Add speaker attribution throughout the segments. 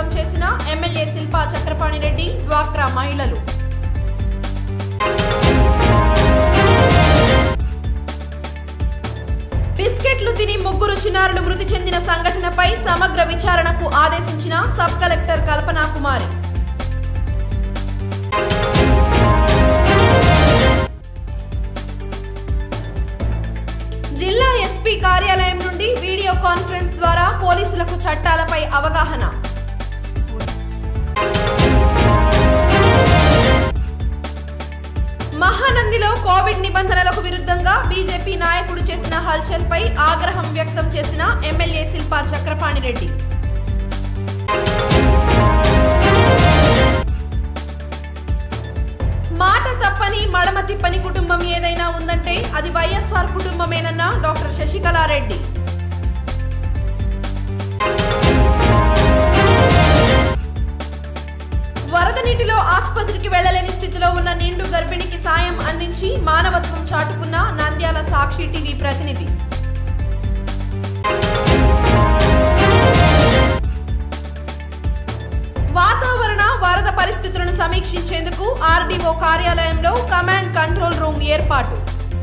Speaker 1: వ్యక్తం చేసిన ఎమ్మెల్యే శిల్పా చక్రపాణి రెడ్డి డ్వాక్రా మహిళలు బిస్కెట్లు తిని ముగ్గురు చిన్నారులు మృతి చెందిన సంఘటనపై సమగ్ర విచారణకు ఆదేశించిన సబ్ కలెక్టర్ కల్పనా కుమారి జిల్లా ఎస్పీ కార్యాలయం నుండి వీడియో కాన్ఫరెన్స్ ద్వారా పోలీసులకు చట్టాలపై అవగాహన మహానందిలో కోవిడ్ నిబంధనలకు విరుద్ధంగా బీజేపీ నాయకుడు చేసిన హల్చల్పై ఆగ్రహం వ్యక్తం చేసిన ఎమ్మెల్యే శిల్పా చక్రపాణి రెడ్డి మాట తప్పని మడమ తిప్పని కుటుంబం ఏదైనా ఉందంటే అది వైఎస్ఆర్ కుటుంబమేనన్న డాక్టర్ శశికళారెడ్డి వరద నీటిలో ఆసుపత్రికి వెళ్లలేని స్థితిలో ఉన్న నిండు గర్భిణికి సాయం అందించి మానవత్వం చాటుకున్న నంద్యాల సాక్షి టీవీ ప్రతినిధి వాతావరణ వరద పరిస్థితులను సమీక్షించేందుకు ఆర్డీఓ కార్యాలయంలో కమాండ్ కంట్రోల్ రూమ్ ఏర్పాటు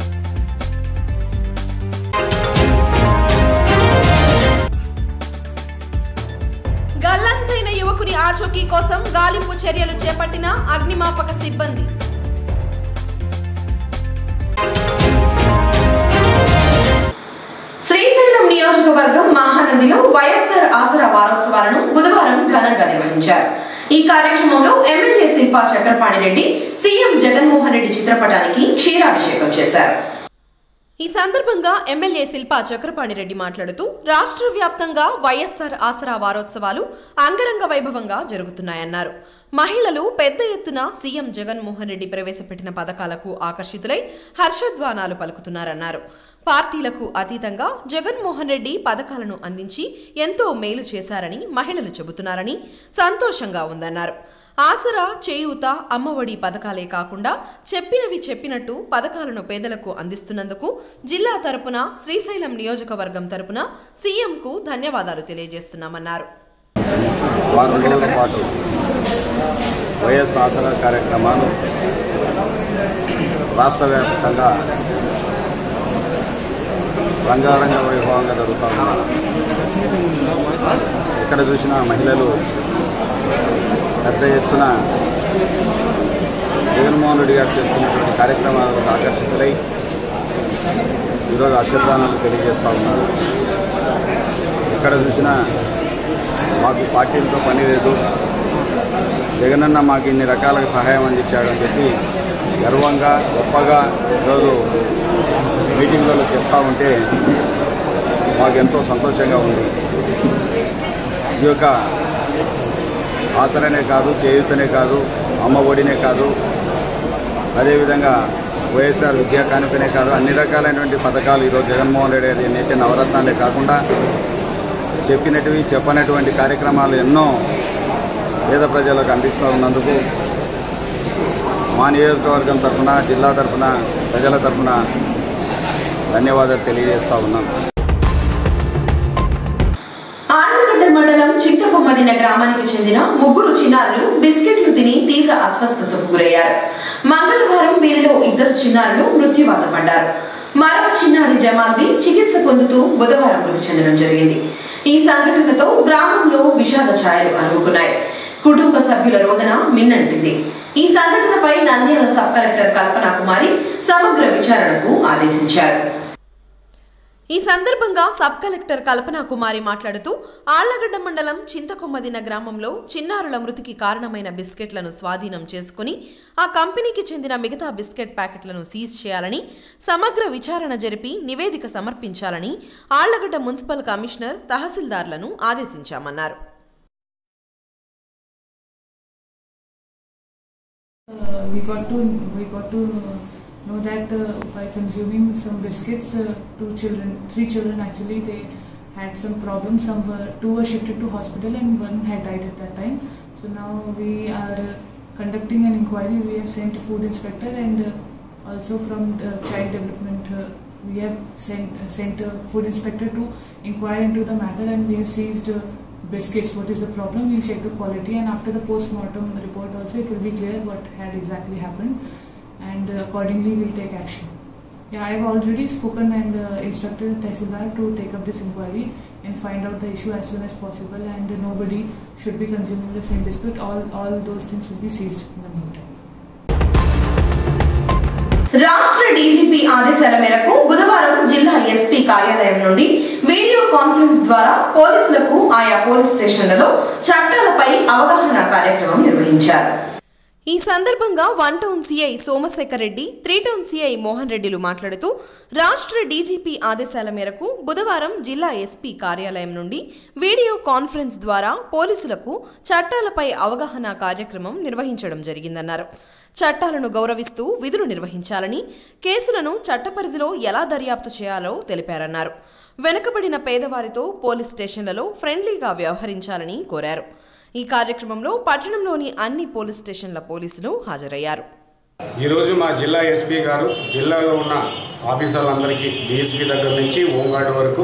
Speaker 1: గల్లంతైన యువకుని ఆచూకీ కోసం గాలింపు చర్యలు చేపట్టిన అగ్నిమాపక సిబ్బంది శ్రీశైలం నియోజకవర్గం మహానందిలో వైఎస్ఆర్ ఆసరా వారోత్సవాలను బుధవారం ఘనంగా నిర్వహించారు ఈ కార్యక్రమంలో ఎమ్మెల్యే శిల్పా చక్రపాణి రెడ్డి సీఎం జగన్మోహన్ రెడ్డి చిత్రపటానికి క్షీరాభిషేకం చేశారు ఈ సందర్భంగా ఎమ్మెల్యే శిల్పా చక్రపాణి రెడ్డి మాట్లాడుతూ రాష్ట్ర వ్యాప్తంగా వైఎస్ఆర్ ఆసరా వారోత్సవాలు అంగరంగ వైభవంగా జరుగుతున్నాయన్నారు మహిళలు పెద్ద ఎత్తున సీఎం జగన్మోహన్ రెడ్డి ప్రవేశపెట్టిన పథకాలకు ఆకర్షితులై హర్షధ్వానాలు పలుకుతున్నారన్నారు పార్టీలకు అతీతంగా జగన్మోహన్ రెడ్డి పథకాలను అందించి ఎంతో మేలు చేశారని మహిళలు చెబుతున్నారని సంతోషంగా ఉందన్నారు ఆసరా చేయూత అమ్మఒడి పథకాలే కాకుండా చెప్పినవి చెప్పినట్టు పథకాలను పేదలకు అందిస్తున్నందుకు జిల్లా తరపున శ్రీశైలం నియోజకవర్గం తరపున సీఎంకు ధన్యవాదాలు తెలియజేస్తున్నామన్నారు
Speaker 2: వారం రోజుల పాటు వైఎస్ ఆసరా కార్యక్రమాలు రాష్ట్ర వ్యాప్తంగా రంగారంగ వైభవంగా జరుగుతూ ఉన్నాయి ఎక్కడ చూసినా మహిళలు పెద్ద ఎత్తున జగన్మోహన్ రెడ్డి గారు చేస్తున్నటువంటి కార్యక్రమాలకు ఆకర్షితులై ఈరోజు అశ్రద్ధానాలు తెలియజేస్తూ ఉన్నారు ఎక్కడ చూసినా మాకు పార్టీలతో పని లేదు జగనన్న మాకు ఇన్ని రకాలుగా సహాయం అందించాడని చెప్పి గర్వంగా గొప్పగా ఈరోజు మీటింగ్లలో చెప్తా ఉంటే మాకు ఎంతో సంతోషంగా ఉంది ఈ యొక్క ఆసరనే కాదు చేయూతనే కాదు అమ్మ ఒడినే కాదు అదేవిధంగా వైఎస్ఆర్ విద్యా కానుకనే కాదు అన్ని రకాలైనటువంటి పథకాలు ఈరోజు జగన్మోహన్ రెడ్డి గారి నేత నవరత్నాలే కాకుండా చెప్పినటివి చెప్పనటువంటి కార్యక్రమాలు ఎన్నో పేద ప్రజలకు అందిస్తూ ఉన్నందుకు మా నియోజకవర్గం తరఫున జిల్లా తరఫున ప్రజల తరఫున ధన్యవాదాలు తెలియజేస్తూ ఉన్నాం
Speaker 1: ఆళ్లగడ్డ మండలం చింతకొమ్మదిన గ్రామానికి చెందిన ముగ్గురు చిన్నారులు బిస్కెట్లు తిని తీవ్ర అస్వస్థతకు గురయ్యారు మంగళవారం వీరిలో ఇద్దరు చిన్నారులు మృత్యువాత పడ్డారు మరో చిన్నారి జమాల్వి చికిత్స పొందుతూ బుధవారం మృతి చెందడం జరిగింది ఈ సంఘటనతో గ్రామంలో విషాద ఛాయలు అలుముకున్నాయి కుటుంబ సభ్యుల రోదన మిన్నంటింది ఈ సంఘటనపై నంద్యాల సబ్ కలెక్టర్ కల్పనా కుమారి సమగ్ర విచారణకు ఆదేశించారు ఈ సందర్భంగా సబ్ కలెక్టర్ కల్పనా కుమారి మాట్లాడుతూ ఆళ్లగడ్డ మండలం చింతకొమ్మదిన గ్రామంలో చిన్నారుల మృతికి కారణమైన బిస్కెట్లను స్వాధీనం చేసుకుని ఆ కంపెనీకి చెందిన మిగతా బిస్కెట్ ప్యాకెట్లను సీజ్ చేయాలని సమగ్ర విచారణ జరిపి నివేదిక సమర్పించాలని ఆళ్లగడ్డ మున్సిపల్ కమిషనర్ తహసీల్దార్లను ఆదేశించామన్నారు
Speaker 3: Uh, we got to we got to know that uh, by consuming some biscuits, uh, two children, three children actually, they had some problems. Some were two were shifted to hospital and one had died at that time. So now we are uh, conducting an inquiry. We have sent a food inspector and uh, also from the child development. Uh, we have sent uh, sent a food inspector to inquire into the matter and we have seized uh, biscuits. What is the problem? We'll check the quality, and after the post-mortem report, also it will be clear what had exactly happened, and uh, accordingly we'll take action. Yeah, I've already spoken and uh, instructed Tehsildar to take up this inquiry and find out the issue as soon as possible, and nobody should be consuming the same biscuit. All all those things will be seized in the meantime.
Speaker 1: రాష్ట్ర DGP ఆదేశాల మేరకు బుధవారం జిల్లా SP కార్యాలయం నుండి video conference ద్వారా పోలీసులకు ఆయా పోలీస్ స్టేషన్లలో చట్టాలపై అవగాహన కార్యక్రమం నిర్వహించారు ఈ సందర్భంగా one town CI Somasekhar Reddy three town CI Mohan రెడ్డిలు మాట్లాడుతూ రాష్ట్ర డీజీపీ ఆదేశాల మేరకు బుధవారం జిల్లా ఎస్పీ కార్యాలయం నుండి వీడియో కాన్ఫరెన్స్ ద్వారా పోలీసులకు చట్టాలపై అవగాహన కార్యక్రమం నిర్వహించడం జరిగిందన్నారు చట్టాలను గౌరవిస్తూ విధులు నిర్వహించాలని కేసులను చట్టపరిధిలో ఎలా దర్యాప్తు చేయాలో తెలిపారన్నారు వెనుకబడిన పేదవారితో పోలీస్ స్టేషన్లలో ఫ్రెండ్లీగా వ్యవహరించాలని కోరారు ఈ కార్యక్రమంలో పట్టణంలోని అన్ని పోలీస్ స్టేషన్ల పోలీసులు హాజరయ్యారు
Speaker 4: ఈరోజు మా జిల్లా ఎస్పీ గారు జిల్లాలో ఉన్న ఆఫీసర్లందరికీ డిఎస్పీ దగ్గర నుంచి హోంగార్డ్ వరకు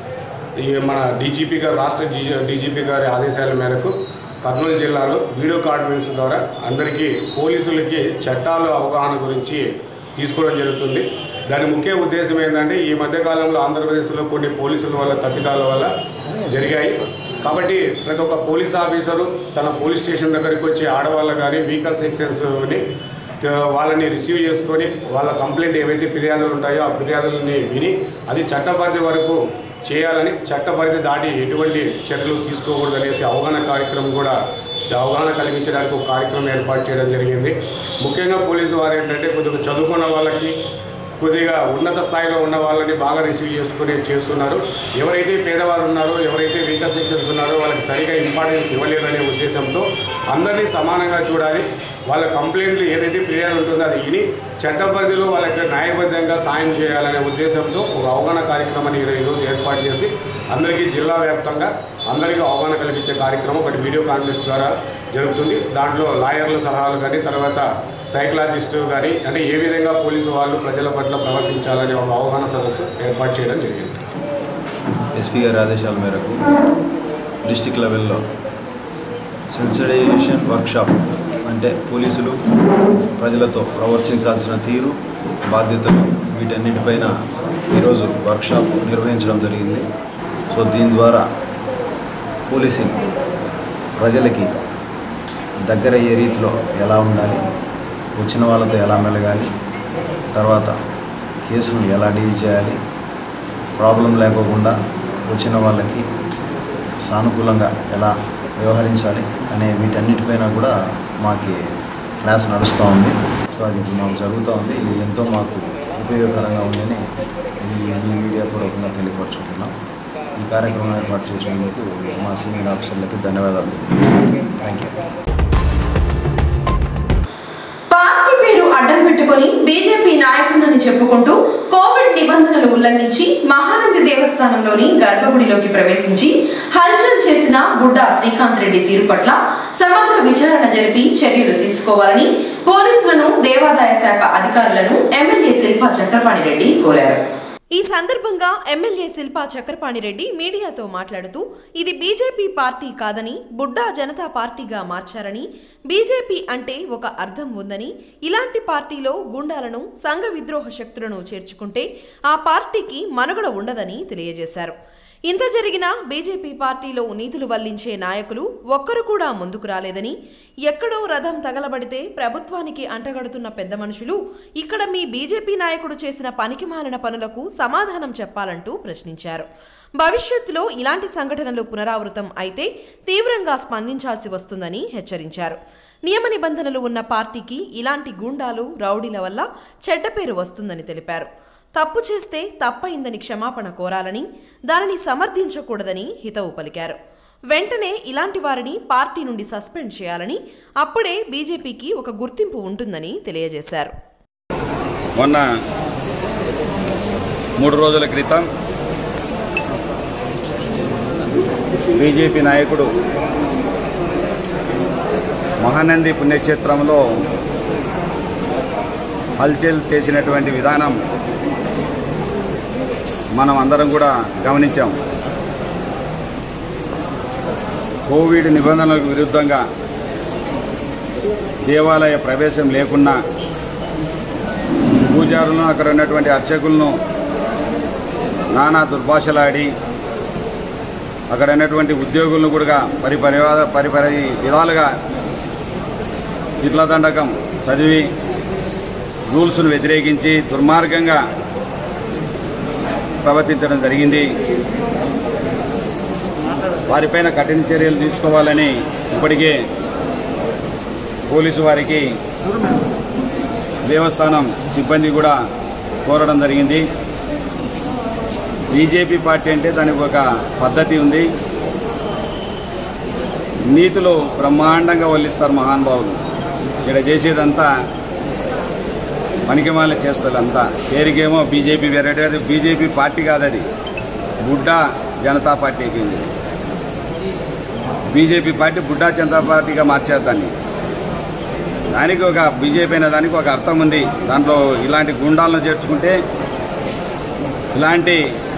Speaker 4: ఈ మన డీజీపీ గారు రాష్ట్ర డీజీపీ గారి ఆదేశాల మేరకు కర్నూలు జిల్లాలో వీడియో కాన్ఫరెన్స్ ద్వారా అందరికీ పోలీసులకి చట్టాల అవగాహన గురించి తీసుకోవడం జరుగుతుంది దాని ముఖ్య ఉద్దేశం ఏంటంటే ఈ మధ్యకాలంలో ఆంధ్రప్రదేశ్లో కొన్ని పోలీసుల వల్ల తప్పిదాల వల్ల జరిగాయి కాబట్టి ప్రతి ఒక్క పోలీస్ ఆఫీసరు తన పోలీస్ స్టేషన్ దగ్గరికి వచ్చే ఆడవాళ్ళు కానీ వీకర్ సెక్షన్స్ని వాళ్ళని రిసీవ్ చేసుకొని వాళ్ళ కంప్లైంట్ ఏవైతే ఫిర్యాదులు ఉంటాయో ఆ ఫిర్యాదులని విని అది చట్టపరిధి వరకు చేయాలని చట్టపరిధి దాటి ఎటువంటి చర్యలు తీసుకోకూడదు అనేసి అవగాహన కార్యక్రమం కూడా అవగాహన కలిగించడానికి ఒక కార్యక్రమం ఏర్పాటు చేయడం జరిగింది ముఖ్యంగా పోలీసు వారు ఏంటంటే కొద్దిగా చదువుకున్న వాళ్ళకి కొద్దిగా ఉన్నత స్థాయిలో ఉన్న వాళ్ళని బాగా రిసీవ్ చేసుకుని చేస్తున్నారు ఎవరైతే పేదవారు ఉన్నారో ఎవరైతే వీకర్ సెక్షన్స్ ఉన్నారో వాళ్ళకి సరిగా ఇంపార్టెన్స్ ఇవ్వలేదనే ఉద్దేశంతో అందరినీ సమానంగా చూడాలి వాళ్ళ కంప్లైంట్లు ఏదైతే ఫిర్యాదు ఉంటుందో అది విని చట్ట పరిధిలో వాళ్ళకి న్యాయబద్ధంగా సాయం చేయాలనే ఉద్దేశంతో ఒక అవగాహన కార్యక్రమాన్ని ఈరో- ఈరోజు ఏర్పాటు చేసి అందరికీ జిల్లా వ్యాప్తంగా అందరికీ అవగాహన కల్పించే కార్యక్రమం ఒకటి వీడియో కాన్ఫరెన్స్ ద్వారా జరుగుతుంది దాంట్లో లాయర్ల సలహాలు కానీ తర్వాత సైకలాజిస్టు కానీ అంటే ఏ విధంగా పోలీసు వాళ్ళు ప్రజల పట్ల ప్రవర్తించాలనే ఒక అవగాహన సదస్సు ఏర్పాటు చేయడం జరిగింది
Speaker 5: ఎస్పీ గారి ఆదేశాల మేరకు డిస్టిక్ లెవెల్లో సెన్సిటైజేషన్ వర్క్షాప్ అంటే పోలీసులు ప్రజలతో ప్రవర్తించాల్సిన తీరు బాధ్యతలు వీటన్నిటిపైన ఈరోజు వర్క్షాప్ నిర్వహించడం జరిగింది సో దీని ద్వారా పోలీసింగ్ ప్రజలకి దగ్గరయ్యే రీతిలో ఎలా ఉండాలి వచ్చిన వాళ్ళతో ఎలా మెలగాలి తర్వాత కేసును ఎలా డీల్ చేయాలి ప్రాబ్లం లేకోకుండా వచ్చిన వాళ్ళకి సానుకూలంగా ఎలా వ్యవహరించాలి అనే వీటన్నిటిపైన కూడా మాకి క్లాస్ నడుస్తూ ఉంది సో అది ఇప్పుడు మాకు జరుగుతూ ఉంది ఇది ఎంతో మాకు ఉపయోగకరంగా ఉందని ఈ మీ మీడియా పూర్వకంగా తెలియపరచుకుంటున్నాం ఈ కార్యక్రమం ఏర్పాటు చేసినందుకు మా సీనియర్ ఆఫీసర్లకి ధన్యవాదాలు తెలియజేస్తున్నాం థ్యాంక్ యూ
Speaker 1: పార్టీ పేరు అడ్డం పెట్టుకొని బీజేపీ నాయకులని చెప్పుకుంటూ కోవిడ్ నిబంధనలు ఉల్లంఘించి మహానంది దేవస్థానంలోని గర్భగుడిలోకి ప్రవేశించి హల్చల్ చేసిన బుడ్డా శ్రీకాంత్ రెడ్డి తీరు పట్ల సమగ్ర విచారణ జరిపి చర్యలు తీసుకోవాలని పోలీసులను దేవాదాయ శాఖ అధికారులను ఎమ్మెల్యే శిల్పా చక్రపాణి రెడ్డి కోరారు ఈ సందర్భంగా ఎమ్మెల్యే శిల్పా చక్రపాణిరెడ్డి మీడియాతో మాట్లాడుతూ ఇది బీజేపీ పార్టీ కాదని బుడ్డా జనతా పార్టీగా మార్చారని బీజేపీ అంటే ఒక అర్థం ఉందని ఇలాంటి పార్టీలో గుండాలను సంఘ విద్రోహ శక్తులను చేర్చుకుంటే ఆ పార్టీకి మనుగడ ఉండదని తెలియజేశారు ఇంత జరిగినా బీజేపీ పార్టీలో నీతులు వల్లించే నాయకులు ఒక్కరు కూడా ముందుకు రాలేదని ఎక్కడో రథం తగలబడితే ప్రభుత్వానికి అంటగడుతున్న పెద్ద మనుషులు ఇక్కడ మీ బీజేపీ నాయకుడు చేసిన పనికిమాలిన పనులకు సమాధానం చెప్పాలంటూ ప్రశ్నించారు భవిష్యత్తులో ఇలాంటి సంఘటనలు పునరావృతం అయితే తీవ్రంగా స్పందించాల్సి వస్తుందని హెచ్చరించారు నియమ నిబంధనలు ఉన్న పార్టీకి ఇలాంటి గూండాలు రౌడీల వల్ల చెడ్డ పేరు వస్తుందని తెలిపారు తప్పు చేస్తే తప్పయిందని క్షమాపణ కోరాలని దానిని సమర్థించకూడదని హితవు పలికారు వెంటనే ఇలాంటి వారిని పార్టీ నుండి సస్పెండ్ చేయాలని అప్పుడే బీజేపీకి ఒక గుర్తింపు ఉంటుందని తెలియజేశారు
Speaker 2: మొన్న మూడు రోజుల క్రితం బీజేపీ నాయకుడు మహానంది పుణ్యక్షేత్రంలో హల్చల్ చేసినటువంటి విధానం మనం అందరం కూడా గమనించాం కోవిడ్ నిబంధనలకు విరుద్ధంగా దేవాలయ ప్రవేశం లేకున్నా పూజారులను అక్కడ ఉన్నటువంటి అర్చకులను నానా దుర్భాషలాడి అక్కడ ఉన్నటువంటి ఉద్యోగులను కూడా పరి పరివాద పరిపరి విధాలుగా ఇట్ల దండకం చదివి రూల్స్ను వ్యతిరేకించి దుర్మార్గంగా ప్రవర్తించడం జరిగింది వారిపైన కఠిన చర్యలు తీసుకోవాలని ఇప్పటికే పోలీసు వారికి దేవస్థానం సిబ్బంది కూడా కోరడం జరిగింది బీజేపీ పార్టీ అంటే దానికి ఒక పద్ధతి ఉంది నీతులు బ్రహ్మాండంగా వల్లిస్తారు మహానుభావులు ఇక్కడ చేసేదంతా పనికిమాల చేస్తారు అంతా పేరుకేమో బీజేపీ వెరైటీ అది బీజేపీ పార్టీ కాదు అది బుడ్డా జనతా పార్టీ అయిపోయింది బీజేపీ పార్టీ బుడ్డా జనతా పార్టీగా మార్చారు దాన్ని దానికి ఒక బీజేపీ అనే దానికి ఒక అర్థం ఉంది దాంట్లో ఇలాంటి గుండాలను చేర్చుకుంటే ఇలాంటి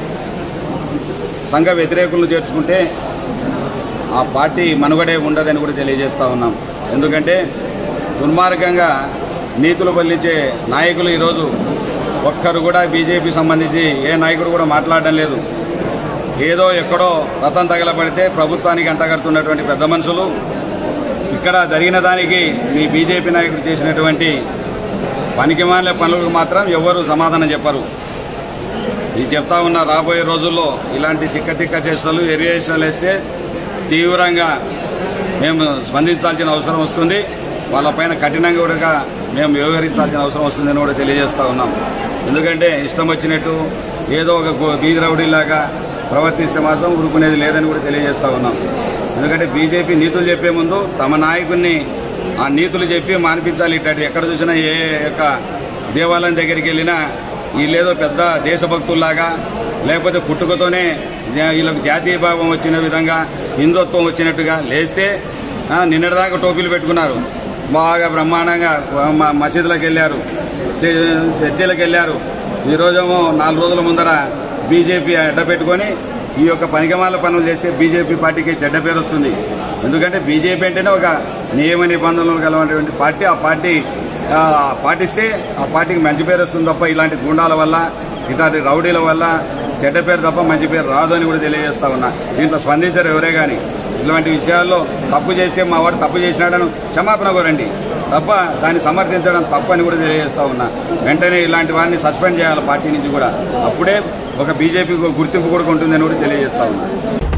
Speaker 2: సంఘ వ్యతిరేకులను చేర్చుకుంటే ఆ పార్టీ మనుగడే ఉండదని కూడా తెలియజేస్తూ ఉన్నాం ఎందుకంటే దుర్మార్గంగా నీతులు బల్లించే నాయకులు ఈరోజు ఒక్కరు కూడా బీజేపీ సంబంధించి ఏ నాయకుడు కూడా మాట్లాడడం లేదు ఏదో ఎక్కడో రథం తగలబడితే ప్రభుత్వానికి అంటగడుతున్నటువంటి పెద్ద మనుషులు ఇక్కడ జరిగిన దానికి మీ బీజేపీ నాయకుడు చేసినటువంటి పనికిమాలిన పనులకు మాత్రం ఎవరు సమాధానం చెప్పరు ఇది చెప్తా ఉన్న రాబోయే రోజుల్లో ఇలాంటి తిక్క తిక్క చేష్టలు ఎరియేషన్లు వేస్తే తీవ్రంగా మేము స్పందించాల్సిన అవసరం వస్తుంది వాళ్ళపైన కఠినంగా కూడా మేము వ్యవహరించాల్సిన అవసరం వస్తుందని కూడా తెలియజేస్తూ ఉన్నాం ఎందుకంటే ఇష్టం వచ్చినట్టు ఏదో ఒక గో- బీది రౌడీలాగా ప్రవర్తిస్తే మాత్రం ఊరుకునేది లేదని కూడా తెలియజేస్తూ ఉన్నాం ఎందుకంటే బీజేపీ నీతులు చెప్పే ముందు తమ నాయకుడిని ఆ నీతులు చెప్పి మానిపించాలి ఇట్లాంటి ఎక్కడ చూసినా ఏ యొక్క దేవాలయం దగ్గరికి వెళ్ళినా వీళ్ళేదో పెద్ద దేశభక్తుల్లాగా లేకపోతే పుట్టుకతోనే జా- వీళ్ళకి జాతీయ భావం వచ్చిన విధంగా హిందుత్వం వచ్చినట్టుగా లేస్తే ఆ, నిన్నటిదాకా టోపీలు పెట్టుకున్నారు బాగా బ్రహ్మాండంగా మ- మసీదులకు వెళ్ళారు చే- చర్చిలకు వెళ్ళారు ఈరోజేమో నాలుగు రోజుల ముందర బీజేపీ అడ్డ పెట్టుకొని ఈ యొక్క పనికిమాల పనులు చేస్తే బీజేపీ పార్టీకి చెడ్డ పేరు వస్తుంది ఎందుకంటే బీజేపీ అంటేనే ఒక నియమ నిబంధనలు కలవటువంటి పార్టీ ఆ పార్టీ ఆ, పాటిస్తే ఆ పార్టీకి మంచి పేరు వస్తుంది తప్ప ఇలాంటి గుండాల వల్ల ఇట్లాంటి రౌడీల వల్ల చెడ్డ పేరు తప్ప మంచి పేరు రాదు అని కూడా తెలియజేస్తా ఉన్నా దీంట్లో స్పందించరు ఎవరే కానీ ఇలాంటి విషయాల్లో తప్పు చేస్తే మా వాడు తప్పు చేసినాడని క్షమాపణ కోరండి తప్ప దాన్ని సమర్థించడం తప్పు అని కూడా తెలియజేస్తా ఉన్నా వెంటనే ఇలాంటి వారిని సస్పెండ్ చేయాలి పార్టీ నుంచి కూడా అప్పుడే ఒక బీజేపీకి గుర్తింపు కూడా ఉంటుందని కూడా తెలియజేస్తా ఉన్నా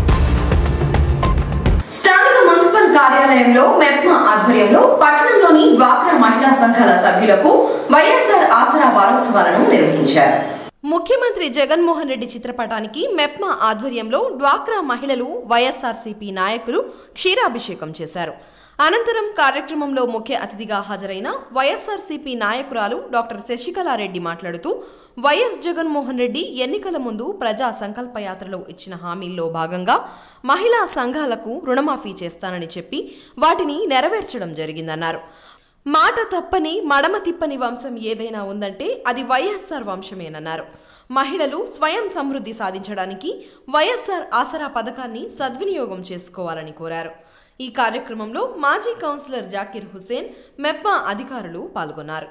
Speaker 1: స్థానిక మున్సిపల్ కార్యాలయంలో మెప్మా ఆధ్వర్యంలో పట్టణంలోని డ్వాక్రా మహిళా సంఘాల సభ్యులకు వైఎస్ఆర్ ఆసరా వారోత్సవాలను నిర్వహించారు ముఖ్యమంత్రి జగన్మోహన్ రెడ్డి చిత్రపటానికి మెప్మా ఆధ్వర్యంలో డ్వాక్రా మహిళలు వైఎస్ఆర్సీపీ నాయకులు క్షీరాభిషేకం చేశారు అనంతరం కార్యక్రమంలో ముఖ్య అతిథిగా హాజరైన వైఎస్ఆర్సీపీ నాయకురాలు డాక్టర్ శశికళారెడ్డి మాట్లాడుతూ వైఎస్ జగన్మోహన్ రెడ్డి ఎన్నికల ముందు ప్రజా సంకల్ప యాత్రలో ఇచ్చిన హామీల్లో భాగంగా మహిళా సంఘాలకు రుణమాఫీ చేస్తానని చెప్పి వాటిని నెరవేర్చడం జరిగిందన్నారు మాట తప్పని మడమ తిప్పని వంశం ఏదైనా ఉందంటే అది వైఎస్ఆర్ వంశమేనన్నారు మహిళలు స్వయం సమృద్ధి సాధించడానికి వైఎస్ఆర్ ఆసరా పథకాన్ని సద్వినియోగం చేసుకోవాలని కోరారు ఈ కార్యక్రమంలో మాజీ కౌన్సిలర్ జాకీర్ హుసేన్ మెప్మా అధికారులు పాల్గొన్నారు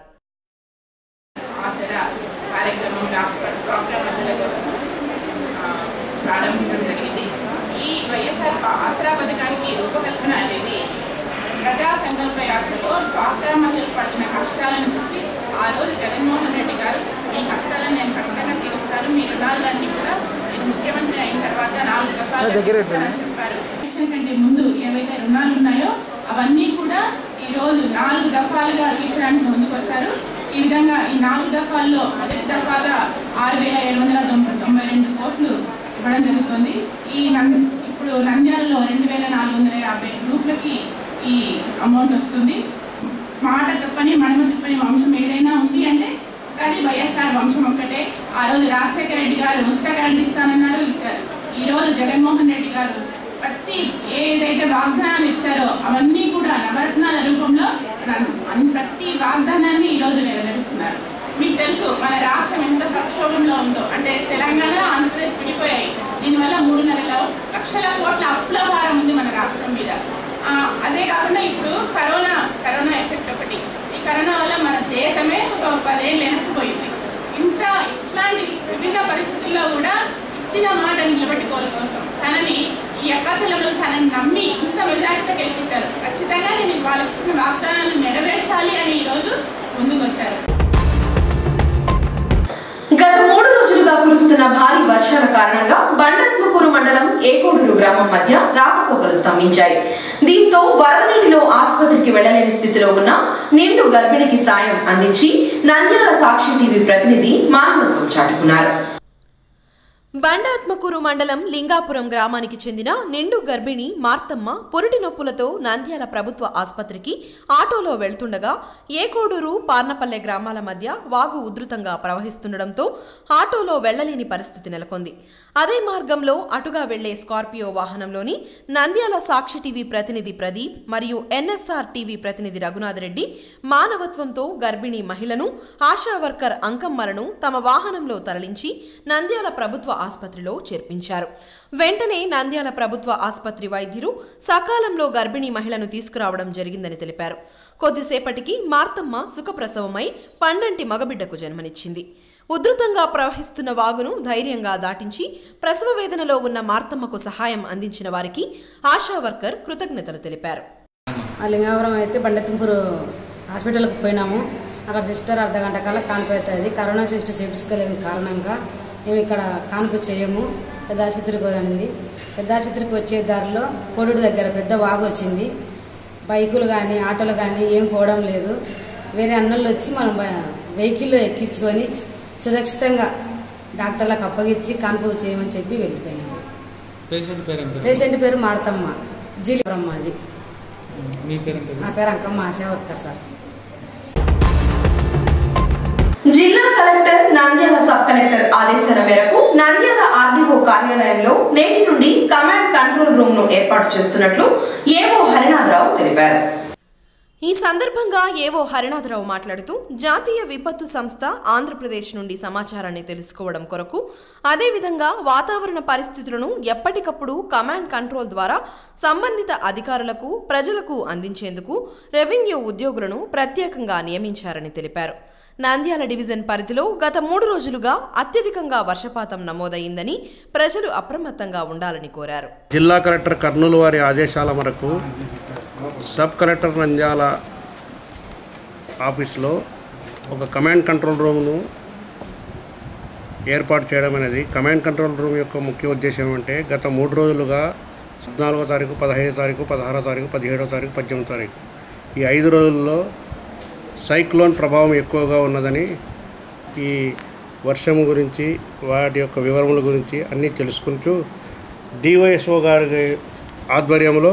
Speaker 6: ఆసరా కార్యక్రమం డాక్టర్ డాక్టర్ మహిళల కోసం ఆ, ప్రారంభించడం జరిగింది ఈ వైఎస్ఆర్ ప- ఆసరా పథకానికి రూపకల్పన అనేది ప్రజా సంకల్ప యాత్రలో డాక్టర్ మహిళలు పడుతున్న కష్టాలను చూసి ఆ రోజు జగన్మోహన్ రెడ్డి గారు మీ కష్టాలను నేను ఖచ్చితంగా తీరుస్తాను మీ రుణాలన్నీ కూడా నేను ముఖ్యమంత్రి అయిన తర్వాత నాలుగు దఫాలు తీరుస్తానని చెప్పారు ఎలక్షన్ కంటే ముందు ఏవైతే రుణాలు ఉన్నాయో అవన్నీ కూడా ఈ రోజు నాలుగు దఫాలుగా తీర్చడానికి ముందుకొచ్చారు ఈ విధంగా ఈ నాలుగు దఫాల్లో మొదటి దఫాగా ఆరు వేల ఏడు వందల తొంభై తొంభై రెండు కోట్లు ఇవ్వడం జరుగుతుంది ఈ నంద ఇప్పుడు నంద్యాలలో రెండు వేల నాలుగు వందల యాభై గ్రూపులకి ఈ అమౌంట్ వస్తుంది మాట తప్పని మడమ తిప్పని వంశం ఏదైనా ఉంది అంటే అది వైఎస్ఆర్ వంశం ఒక్కటే ఆ రోజు రాజశేఖర రెడ్డి గారు ఉచిత కరెంట్ ఇస్తానన్నారు ఇచ్చారు ఈ రోజు జగన్మోహన్ రెడ్డి గారు ప్రతి ఏదైతే వాగ్దానాలు ఇచ్చారో అవన్నీ కూడా నవరత్నాల రూపంలో న- అన్- ప్రతి వాగ్దానాన్ని ఈ రోజు నెరవేరుస్తున్నారు మీకు తెలుసు మన రాష్ట్రం ఎంత సంక్షోభంలో ఉందో అంటే తెలంగాణ ఆంధ్రప్రదేశ్ విడిపోయాయి దీనివల్ల మూడున్నర లక్షల కోట్ల అప్పుల భారం ఉంది మన రాష్ట్రం అదే కాకుండా ఇప్పుడు కరోనా కరోనా ఎఫెక్ట్ ఒకటి ఈ కరోనా వల్ల మన దేశమే ఒక పదేళ్ళు వెనక్కిపోయింది ఇంత ఇట్లాంటి విభిన్న పరిస్థితుల్లో కూడా ఇచ్చిన మాట నిలబెట్టుకోవడం కోసం తనని ఈ అక్కాచెల్లెలు తనని నమ్మి ఇంత మెజార్టీతో గెలిపించారు ఖచ్చితంగా నేను వాళ్ళకి ఇచ్చిన వాగ్దానాలను నెరవేర్చాలి అని ఈరోజు ముందుకొచ్చారు
Speaker 1: గత మూడు రోజులుగా కురుస్తున్న భారీ వర్షాల కారణంగా బండత్మకూరు మండలం ఏకోడూరు గ్రామం మధ్య రాకపోకలు స్తంభించాయి దీంతో వరద నీటిలో ఆసుపత్రికి వెళ్లలేని స్థితిలో ఉన్న నిండు గర్భిణికి సాయం అందించి నంద్యాల సాక్షి టీవీ ప్రతినిధి మానవత్వం చాటుకున్నారు బండాత్మకూరు మండలం లింగాపురం గ్రామానికి చెందిన నిండు గర్భిణి మార్తమ్మ పురిటి నొప్పులతో నంద్యాల ప్రభుత్వ ఆసుపత్రికి ఆటోలో వెళ్తుండగా ఏకోడూరు పార్నపల్లె గ్రామాల మధ్య వాగు ఉధృతంగా ప్రవహిస్తుండటంతో ఆటోలో వెళ్లలేని పరిస్థితి నెలకొంది అదే మార్గంలో అటుగా వెళ్లే స్కార్పియో వాహనంలోని నంద్యాల సాక్షి టీవీ ప్రతినిధి ప్రదీప్ మరియు ఎన్ఎస్ఆర్ టీవీ ప్రతినిధి రఘునాథ్ రెడ్డి మానవత్వంతో గర్భిణీ మహిళను ఆశా వర్కర్ అంకమ్మలను తమ వాహనంలో తరలించి నంద్యాల ప్రభుత్వ ఆసుపత్రిలో చేర్పించారు వెంటనే నంద్యాల ప్రభుత్వ ఆసుపత్రి వైద్యులు సకాలంలో గర్భిణీ మహిళను తీసుకురావడం జరిగిందని తెలిపారు కొద్దిసేపటికి మార్తమ్మ సుఖప్రసవమై పండంటి మగబిడ్డకు జన్మనిచ్చింది ఉధృతంగా ప్రవహిస్తున్న వాగును ధైర్యంగా దాటించి ప్రసవ వేదనలో ఉన్న మార్తమ్మకు సహాయం అందించిన వారికి ఆశా వర్కర్ కృతజ్ఞతలు తెలిపారు
Speaker 7: ఆ లింగాపురం అయితే బండెత్తుంపూరు హాస్పిటల్కి పోయినాము అక్కడ సిస్టర్ అర్ధ గంట కల్లా కాన్పు అవుతుంది కరోనా సిస్టర్ చేపించుకోలేని కారణంగా మేము ఇక్కడ కాన్పు చేయము పెద్ద ఆసుపత్రికి పోదానింది పెద్ద ఆసుపత్రికి వచ్చే దారిలో కోడూరు దగ్గర పెద్ద వాగు వచ్చింది బైకులు కానీ ఆటోలు కానీ ఏం పోవడం లేదు వేరే అన్నోళ్ళు వచ్చి మనం బ- వెహికల్లో ఎక్కించుకొని సురక్షితంగా డాక్టర్లకు అప్పగించి కాన్పు చేయమని చెప్పి వెళ్ళిపోయినాము
Speaker 8: పేషెంట్ పేరు ఎంత
Speaker 7: పేషెంట్ పేరు మాడతమ్మ జీలిపురం అది
Speaker 8: మీ పేరు ఎంత
Speaker 7: నా పేరు అంకమ్మ ఆశా వర్కర్ సార్
Speaker 1: జిల్లా కలెక్టర్ నంద్యాల సబ్ కలెక్టర్ ఆదేశాల మేరకు నంద్యాల ఆర్డీఓ కార్యాలయంలో నేటి నుండి కమాండ్ కంట్రోల్ రూమ్ ను ఏర్పాటు చేస్తున్నట్లు ఏవో హరినాథరావు తెలిపారు ఈ సందర్భంగా ఏవో హరినాథరావు మాట్లాడుతూ జాతీయ విపత్తు సంస్థ ఆంధ్రప్రదేశ్ నుండి సమాచారాన్ని తెలుసుకోవడం కొరకు అదేవిధంగా వాతావరణ పరిస్థితులను ఎప్పటికప్పుడు కమాండ్ కంట్రోల్ ద్వారా సంబంధిత అధికారులకు ప్రజలకు అందించేందుకు రెవెన్యూ ఉద్యోగులను ప్రత్యేకంగా నియమించారని తెలిపారు నంద్యాల డివిజన్ పరిధిలో గత మూడు రోజులుగా అత్యధికంగా వర్షపాతం నమోదైందని ప్రజలు అప్రమత్తంగా ఉండాలని కోరారు
Speaker 9: జిల్లా కలెక్టర్ కర్నూలు వారి ఆదేశాల మేరకు సబ్ కలెక్టర్ నంద్యాల ఆఫీస్లో ఒక కమాండ్ కంట్రోల్ రూమ్ను ఏర్పాటు చేయడం అనేది కమాండ్ కంట్రోల్ రూమ్ యొక్క ముఖ్య ఉద్దేశం ఏమంటే గత మూడు రోజులుగా పద్నాలుగో తారీఖు పదహైదో తారీఖు పదహారో తారీఖు పదిహేడో తారీఖు పద్దెనిమిదో తారీఖు ఈ ఐదు రోజుల్లో సైక్లోన్ ప్రభావం ఎక్కువగా ఉన్నదని ఈ వర్షం గురించి వాటి యొక్క వివరముల గురించి అన్నీ తెలుసుకుంటూ డివైఎస్ఓ గారి ఆధ్వర్యంలో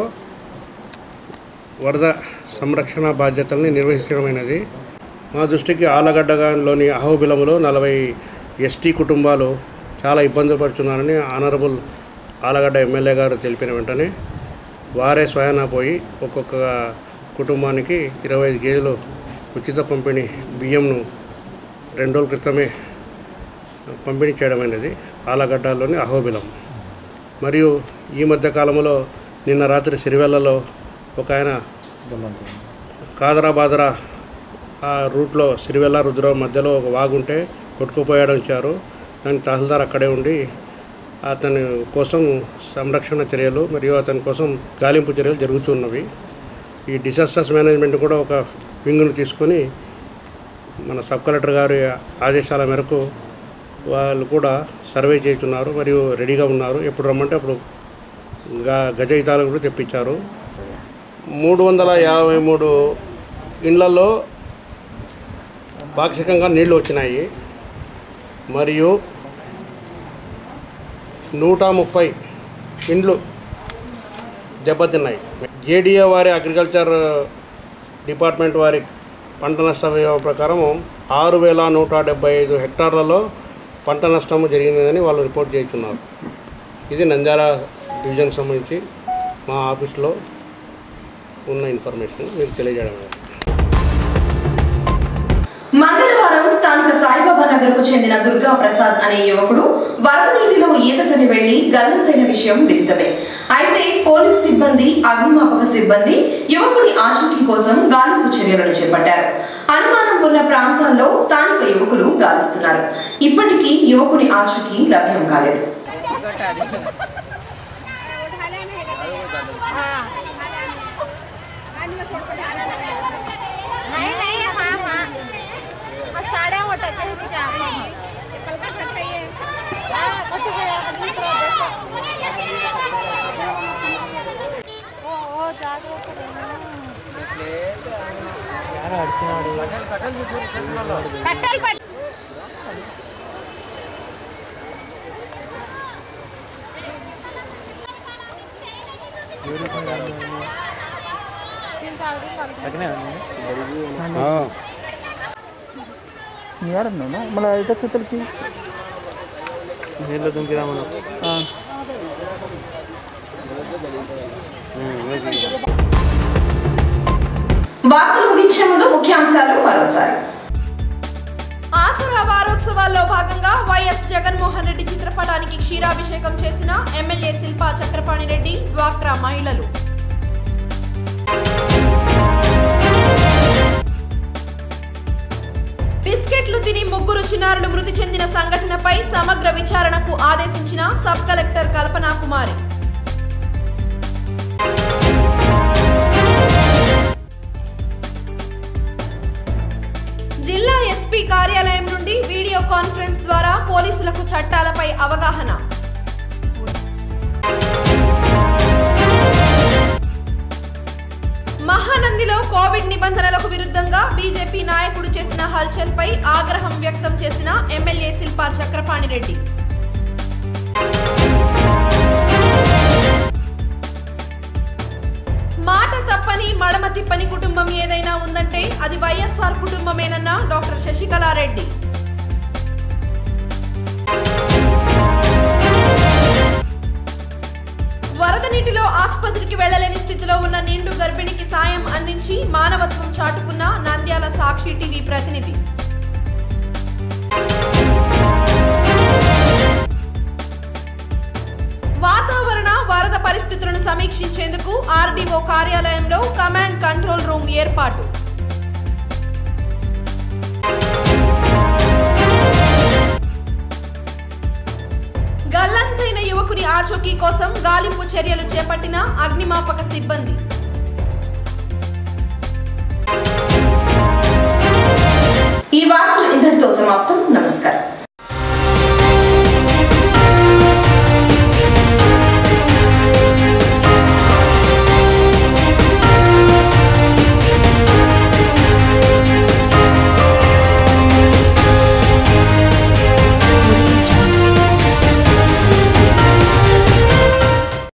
Speaker 9: వరద సంరక్షణ బాధ్యతల్ని నిర్వహించడమైనది మా దృష్టికి ఆలగడ్డలోని అహోబిలములో నలభై ఎస్టీ కుటుంబాలు చాలా ఇబ్బంది పడుతున్నారని ఆనరబుల్ ఆలగడ్డ ఎమ్మెల్యే గారు తెలిపిన వెంటనే వారే స్వయాన పోయి ఒక్కొక్క కుటుంబానికి ఇరవై ఐదు కేజీలు ఉచిత పంపిణీ బియ్యంను రెండు రోజుల క్రితమే పంపిణీ చేయడమైనది ఆలగడ్డలోని అహోబిలం మరియు ఈ మధ్య కాలంలో నిన్న రాత్రి సిరివెల్లలో ఒక ఆయన కాదరా బాదరా ఆ రూట్లో సిరివెల్ల రుద్ర మధ్యలో ఒక వాగుంటే కొట్టుకుపోయాడని ఇచ్చారు దాని తహసీల్దార్ అక్కడే ఉండి అతని కోసం సంరక్షణ చర్యలు మరియు అతని కోసం గాలింపు చర్యలు జరుగుతున్నవి ఈ డిసాస్టర్స్ మేనేజ్మెంట్ కూడా ఒక వింగ్ను తీసుకొని మన సబ్ కలెక్టర్ గారి ఆదేశాల మేరకు వాళ్ళు కూడా సర్వే చేస్తున్నారు మరియు రెడీగా ఉన్నారు ఎప్పుడు రమ్మంటే అప్పుడు గా గజ ఇతాలు కూడా తెప్పించారు మూడు వందల యాభై మూడు ఇండ్లలో పాక్షికంగా నీళ్లు వచ్చినాయి మరియు నూట ముప్పై ఇండ్లు దెబ్బతిన్నాయి జేడీఏ వారి అగ్రికల్చర్ డిపార్ట్మెంట్ వారి పంట నష్ట వ్యయం ప్రకారం ఆరు వేల నూట డెబ్బై ఐదు హెక్టార్లలో పంట నష్టం జరిగిందని వాళ్ళు రిపోర్ట్ చేస్తున్నారు ఇది నంద్యాల డివిజన్కి సంబంధించి మా ఆఫీస్లో ఉన్న ఇన్ఫర్మేషన్ మీకు తెలియజేయడం జరిగింది.
Speaker 1: మంగళవారం స్థానిక సాయిబాబా నగర్ కు చెందిన దుర్గా ప్రసాద్ అనే యువకుడు వరద నీటిలో ఈతకని వెళ్లి గల్లంతైన విషయం విదితమే అయితే పోలీస్ సిబ్బంది అగ్నిమాపక సిబ్బంది యువకుడి ఆచూకీ కోసం గాలింపు చర్యలను చేపట్టారు అనుమానం ఉన్న ప్రాంతాల్లో స్థానిక యువకులు గాలిస్తున్నారు ఇప్పటికీ యువకుని ఆచూకీ లభ్యం కాలేదు
Speaker 10: नहीं नहीं हाँ हाँ और साढ़े होटल से ही जा कल का कट है हाँ कट गया दूसरा ओ ओ जागरूक कटल पट
Speaker 8: ಯಾರನ್ನ ಮళ్ళీ ఇటు చేతులకి నీళ్ళు దుంకిరామను
Speaker 1: వార్తలు ముగించే ముందు ముఖ్యాంశాలు మరోసారి
Speaker 11: ఆసరా వారోత్సవాల్లో భాగంగా వైఎస్ జగన్మోహన్ రెడ్డి చిత్రపటానికి క్షీరాభిషేకం చేసిన ఎమ్మెల్యే శిల్పా చక్రపాణి రెడ్డి డ్వాక్రా మహిళలు బిస్కెట్లు తిని ముగ్గురు చిన్నారులు మృతి చెందిన సంఘటనపై సమగ్ర విచారణకు ఆదేశించిన సబ్ కలెక్టర్ కల్పనా కుమారి జిల్లా ఎస్పీ కార్యాలయం నుండి వీడియో కాన్ఫరెన్స్ ద్వారా పోలీసులకు చట్టాలపై అవగాహన మహానందిలో కోవిడ్ నిబంధనలకు విరుద్ధంగా బీజేపీ నాయకుడు చేసిన హల్చల్పై ఆగ్రహం వ్యక్తం చేసిన ఎమ్మెల్యే శిల్పా చక్రపాణి రెడ్డి మాట తప్పని మడమ తిప్పని కుటుంబం ఏదైనా ఉందంటే అది వైఎస్ఆర్ కుటుంబమేనన్న డాక్టర్ శశికళారెడ్డి వరద నీటిలో ఆసుపత్రికి వెళ్లలేని స్థితిలో ఉన్న నిండు గర్భిణికి సాయం అందించి మానవత్వం చాటుకున్న నంద్యాల సాక్షి టీవీ ప్రతినిధి వాతావరణ వరద పరిస్థితులను సమీక్షించేందుకు ఆర్డీఓ కార్యాలయంలో కమాండ్ కంట్రోల్ రూమ్ ఏర్పాటు గల్లంతైన యువకుని ఆచూకీ కోసం గాలింపు చర్యలు చేపట్టిన అగ్నిమాపక సిబ్బంది
Speaker 1: ఈ వార్తలు ఇంతటితో సమాప్తం